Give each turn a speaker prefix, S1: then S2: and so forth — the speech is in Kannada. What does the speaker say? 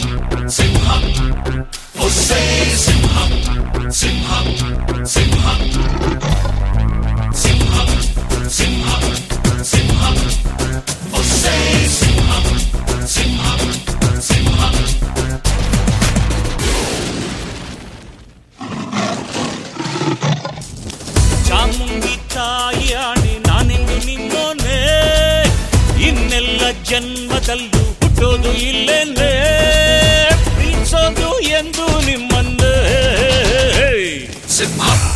S1: ಸಿಂಹಂ ಒಸ್ಸೇ ಸಿಂಹಂ ಸಿಂಹಂ ಸಿಂಹಂ ಸಿಂಹಂ ಸಿಂಹಂ ಸಿಂಹಂ ಒಸ್ಸೇ ಸಿಂಹಂ ಸಿಂಹಂ ಸಿಂಹಂ
S2: ಚಾಮುಂಡಿ ತಾಯಿಯಾಣಿ ನಾನೆಂದು ನಿನ್ನೋನೆ ಇನ್ನೆಲ್ಲ ಜನ್ಮದಲ್ಲೂ ಹುಟ್ಟೋದು ಇಲ್ಲೇನೆ ಪ್ರೀತಿಸೋದು ಎಂದು ನಿಮ್ಮನ್ನೇ
S1: ಸಿಂಹಂ